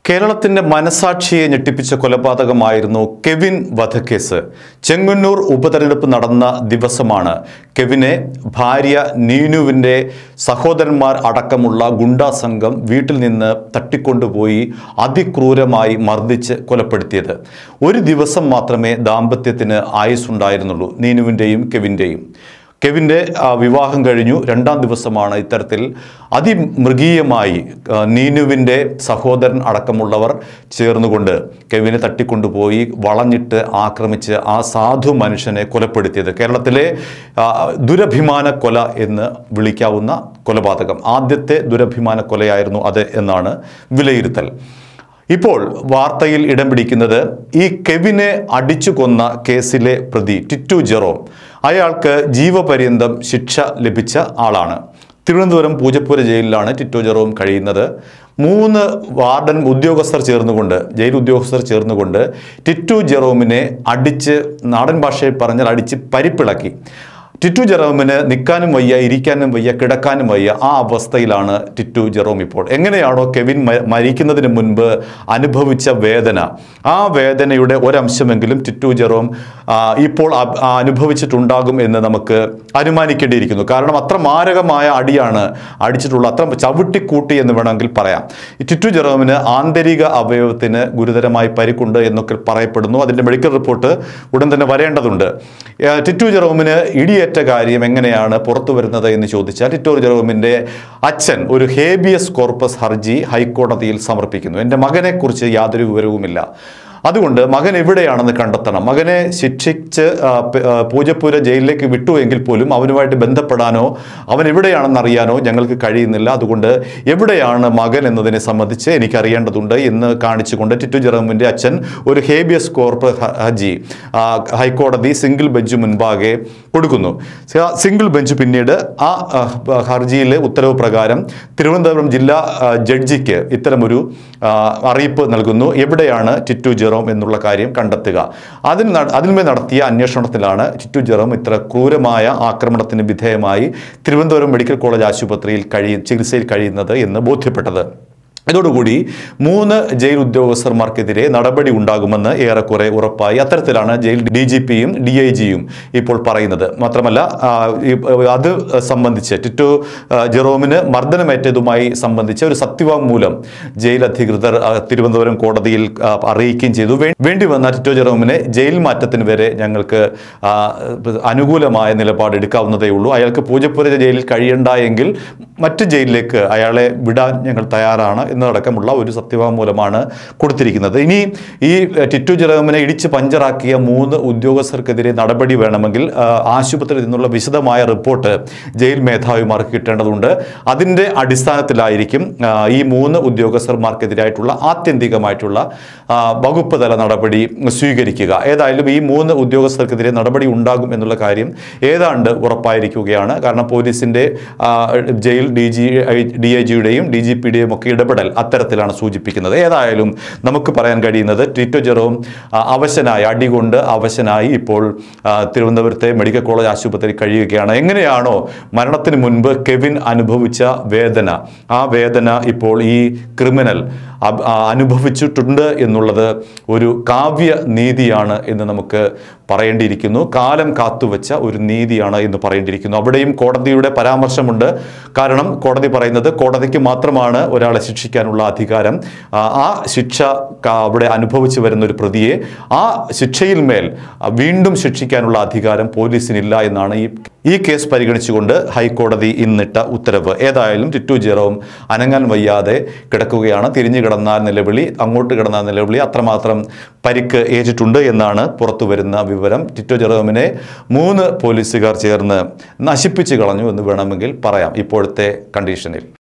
കേരളത്തിന്റെ മനസാക്ഷിയെ ഞെട്ടിപ്പിച്ച കൊലപാതകമായിരുന്നു കെവിൻ വധക്കേസ് ചെങ്ങന്നൂർ ഉപതെരഞ്ഞെടുപ്പ് നടന്ന ദിവസമാണ് കെവിനെ ഭാര്യ നീനുവിൻ്റെ സഹോദരന്മാർ അടക്കമുള്ള ഗുണ്ടാ സംഘം വീട്ടിൽ നിന്ന് തട്ടിക്കൊണ്ടുപോയി അതിക്രൂരമായി മർദ്ദിച്ച് കൊലപ്പെടുത്തിയത് ഒരു ദിവസം മാത്രമേ ദാമ്പത്യത്തിന് ആയുസ്സുണ്ടായിരുന്നുള്ളൂ നീനുവിൻ്റെയും കെവിൻ്റെയും കെവിൻ്റെ ആ, വിവാഹം കഴിഞ്ഞു രണ്ടാം ദിവസമാണ് ഇത്തരത്തിൽ അതിമൃഗീയമായി ആ, നീനുവിൻ്റെ സഹോദരൻ അടക്കമുള്ളവർ ചേർന്നുകൊണ്ട് കെവിനെ തട്ടിക്കൊണ്ടുപോയി വളഞ്ഞിട്ട് ആക്രമിച്ച് ആ സാധു മനുഷ്യനെ കൊലപ്പെടുത്തിയത് കേരളത്തിലെ ആ, ദുരഭിമാന കൊല എന്ന് വിളിക്കാവുന്ന കൊലപാതകം ആദ്യത്തെ ദുരഭിമാന കൊലയായിരുന്നു അത് എന്നാണ് വിലയിരുത്തൽ ഇപ്പോൾ വാർത്തയിൽ ഇടം പിടിക്കുന്നത് ഈ കെവിനെ അടിച്ചു കൊന്ന കേസിലെ പ്രതി ടിറ്റു ജെറോം അയാൾക്ക് ജീവപര്യന്തം ശിക്ഷ ലഭിച്ച ആളാണ് തിരുവനന്തപുരം പൂജപ്പുര ജയിലിലാണ് ടിറ്റോ ജെറോം കഴിയുന്നത് മൂന്ന് വാർഡൻ ഉദ്യോഗസ്ഥർ ചേർന്നുകൊണ്ട് ജയിൽ ഉദ്യോഗസ്ഥർ ചേർന്നുകൊണ്ട് ടിറ്റു ജെറോമിനെ അടിച്ച് നാടൻ ഭാഷയിൽ പറഞ്ഞാൽ അടിച്ച് പരിപ്പിളക്കി ടിറ്റു ജെറോമിന് നിൽക്കാനും വയ്യ ഇരിക്കാനും വയ്യ കിടക്കാനും വയ്യ ആ അവസ്ഥയിലാണ് ടിറ്റു ജെറോം ഇപ്പോൾ എങ്ങനെയാണോ കെവിൻ മ- മരിക്കുന്നതിന് മുൻപ് അനുഭവിച്ച വേദന ആ വേദനയുടെ ഒരംശമെങ്കിലും ടിറ്റു ജെറോം ആ, ഇപ്പോൾ അ- ആ, അനുഭവിച്ചിട്ടുണ്ടാകും എന്ന് നമുക്ക് അനുമാനിക്കേണ്ടിയിരിക്കുന്നു കാരണം അത്ര മാരകമായ അടിയാണ് അടിച്ചിട്ടുള്ള അത്ര ചവിട്ടിക്കൂട്ടി എന്ന് വേണമെങ്കിൽ പറയാം ഈ ടിറ്റു ജെറോമിന് ആന്തരിക അവയവത്തിന് ഗുരുതരമായി പരിക്കുണ്ട് എന്നൊക്കെ പറയപ്പെടുന്നു അതിൻ്റെ മെഡിക്കൽ റിപ്പോർട്ട് ഉടൻ തന്നെ വരേണ്ടതുണ്ട് ഏ, ടിറ്റു ജെറോമിന് ഇടിയേറ്റ കാര്യം എങ്ങനെയാണ് പുറത്തു വരുന്നത് എന്ന് ചോദിച്ചാൽ ടിറ്റു ജെറോമിൻ്റെ അച്ഛൻ ഒരു ഹേബിയസ് കോർപ്പസ് ഹർജി ഹൈക്കോടതിയിൽ സമർപ്പിക്കുന്നു എൻ്റെ മകനെക്കുറിച്ച് യാതൊരു വിവരവുമില്ല അതുകൊണ്ട് മകൻ എവിടെയാണെന്ന് കണ്ടെത്തണം മകനെ ശിക്ഷിച്ച് ആ, പ- ആ, പൂജപ്പുര ജയിലിലേക്ക് വിട്ടു എങ്കിൽ പോലും അവനുമായിട്ട് ബന്ധപ്പെടാനോ അവൻ എവിടെയാണെന്ന് അറിയാനോ ഞങ്ങൾക്ക് കഴിയുന്നില്ല അതുകൊണ്ട് എവിടെയാണ് മകൻ എന്നതിനെ സംബന്ധിച്ച് എനിക്ക് അറിയേണ്ടതുണ്ട് എന്ന് കാണിച്ചുകൊണ്ട് ടിറ്റു ജെറോമിൻ്റെ അച്ഛൻ ഒരു ഹേബിയസ് കോർപ്പ് ഹ- ഹർജി ആ, ഹൈക്കോടതി സിംഗിൾ ബെഞ്ച് മുൻപാകെ കൊടുക്കുന്നു സ- സിംഗിൾ ബെഞ്ച് പിന്നീട് ആ ആ, ഹർജിയിലെ ഉത്തരവ് പ്രകാരം തിരുവനന്തപുരം ജില്ലാ ആ, ജഡ്ജിക്ക് ഇത്തരമൊരു ആ, അറിയിപ്പ് നൽകുന്നു എവിടെയാണ് ടിറ്റു ജെറോം എന്നുള്ള കാര്യം കണ്ടെത്തുക അതിന് ന- അതിന്മേൽ നടത്തിയ അന്വേഷണത്തിലാണ് ടിറ്റു ജെറോം ഇത്ര ക്രൂരമായ ആക്രമണത്തിന് വിധേയമായി തിരുവനന്തപുരം മെഡിക്കൽ കോളേജ് ആശുപത്രിയിൽ കഴി ചികിത്സയിൽ കഴിയുന്നത് എന്ന് ബോധ്യപ്പെട്ടത് ഇതോടുകൂടി മൂന്ന് ജയിൽ ഉദ്യോഗസ്ഥന്മാർക്കെതിരെ നടപടി ഉണ്ടാകുമെന്ന് ഏറെക്കുറെ ഉറപ്പായി അത്തരത്തിലാണ് ജയിൽ ഡി ജി പിയും ഡി ഐ ജിയും ഇപ്പോൾ പറയുന്നത് മാത്രമല്ല ആ, ഈ, അത് സംബന്ധിച്ച് ടിറ്റു ആ, ജെറോമിന് മർദ്ദനമേറ്റതുമായി സംബന്ധിച്ച് ഒരു സത്യവാങ്മൂലം ജയിൽ അധികൃതർ ആ, തിരുവനന്തപുരം കോടതിയിൽ ആ, അറിയിക്കുകയും ചെയ്തു വേ- വേണ്ടി വന്ന ടിറ്റോ ജെറോമിനെ ജയിൽ മാറ്റത്തിന് വരെ ഞങ്ങൾക്ക് ആ, അനുകൂലമായ നിലപാട് എടുക്കാവുന്നതേ ഉള്ളൂ അയാൾക്ക് പൂജപ്പുര ജയിലിൽ കഴിയണ്ട എങ്കിൽ മറ്റ് ജയിലിലേക്ക് അയാളെ വിടാൻ ഞങ്ങൾ തയ്യാറാണ് എന്നതടക്കമുള്ള ഒരു സത്യവാങ്മൂലമാണ് കൊടുത്തിരിക്കുന്നത് ഇനി ഈ എഹ്, ടിറ്റു ജെറോമിനെ ഇടിച്ച് പഞ്ചറാക്കിയ മൂന്ന് ഉദ്യോഗസ്ഥർക്കെതിരെ നടപടി വേണമെങ്കിൽ ആ, ആശുപത്രിയിൽ നിന്നുള്ള വിശദമായ റിപ്പോർട്ട് ജയിൽ മേധാവിമാർക്ക് കിട്ടേണ്ടതുണ്ട് അതിൻ്റെ അടിസ്ഥാനത്തിലായിരിക്കും ആ, ഈ മൂന്ന് ഉദ്യോഗസ്ഥന്മാർക്കെതിരായിട്ടുള്ള ആത്യന്തികമായിട്ടുള്ള ആ, വകുപ്പ് തല നടപടി സ്വീകരിക്കുക ഏതായാലും ഈ മൂന്ന് ഉദ്യോഗസ്ഥർക്കെതിരെ നടപടി ഉണ്ടാകും എന്നുള്ള കാര്യം ഏതാണ്ട് ഉറപ്പായിരിക്കുകയാണ് കാരണം പോലീസിൻ്റെ ആ, jail D G D I ജിയുടെയും ഡി ജി പിയുടെയും ഒക്കെ ഇടപെടൽ അത്തരത്തിലാണ് സൂചിപ്പിക്കുന്നത് ഏതായാലും നമുക്ക് പറയാൻ കഴിയുന്നത് ടിറ്റോ ജെറോം ആ, അവശനായി അടികൊണ്ട് അവശനായി ഇപ്പോൾ ആ, തിരുവനന്തപുരത്തെ മെഡിക്കൽ കോളേജ് ആശുപത്രി കഴിയുകയാണ് എങ്ങനെയാണോ മരണത്തിന് മുൻപ് കെവിൻ അനുഭവിച്ച വേദന ആ വേദന ഇപ്പോൾ ഈ ക്രിമിനൽ അബ്- ആ, അനുഭവിച്ചിട്ടുണ്ട് എന്നുള്ളത് ഒരു കാവ്യ നീതിയാണ് എന്ന് നമുക്ക് പറയേണ്ടിയിരിക്കുന്നു കാലം കാത്തുവച്ച ഒരു നീതിയാണ് എന്ന് പറയേണ്ടിയിരിക്കുന്നു അവിടെയും കോടതിയുടെ പരാമർശമുണ്ട് കാരണം കോടതി പറയുന്നത് കോടതിക്ക് മാത്രമാണ് ഒരാളെ ശിക്ഷിക്കാനുള്ള അധികാരം ആ, ആ ശിക്ഷ ക- അവിടെ അനുഭവിച്ചു വരുന്ന ഒരു പ്രതിയെ ആ ശിക്ഷയിൽ മേൽ ആ, വീണ്ടും ശിക്ഷിക്കാനുള്ള അധികാരം പോലീസിനില്ല എന്നാണ് ഈ ഈ കേസ് പരിഗണിച്ചുകൊണ്ട് ഹൈക്കോടതി ഇന്നിട്ട ഉത്തരവ് ഏതായാലും ടിറ്റു ജെറോം അനങ്ങാൻ വയ്യാതെ കിടക്കുകയാണ് തിരിഞ്ഞു കിടന്നാൽ നിലവിളി അങ്ങോട്ട് കിടന്നാൽ നിലവിളി അത്രമാത്രം പരിക്ക് ഏറ്റിട്ടുണ്ട് എന്നാണ് പുറത്തു വരുന്ന വിവരം ടിറ്റോ ജെറോമിനെ മൂന്ന് പോലീസുകാർ ചേർന്ന് നശിപ്പിച്ചു കളഞ്ഞു എന്ന് വേണമെങ്കിൽ പറയാം ഇപ്പോഴത്തെ കണ്ടീഷനിൽ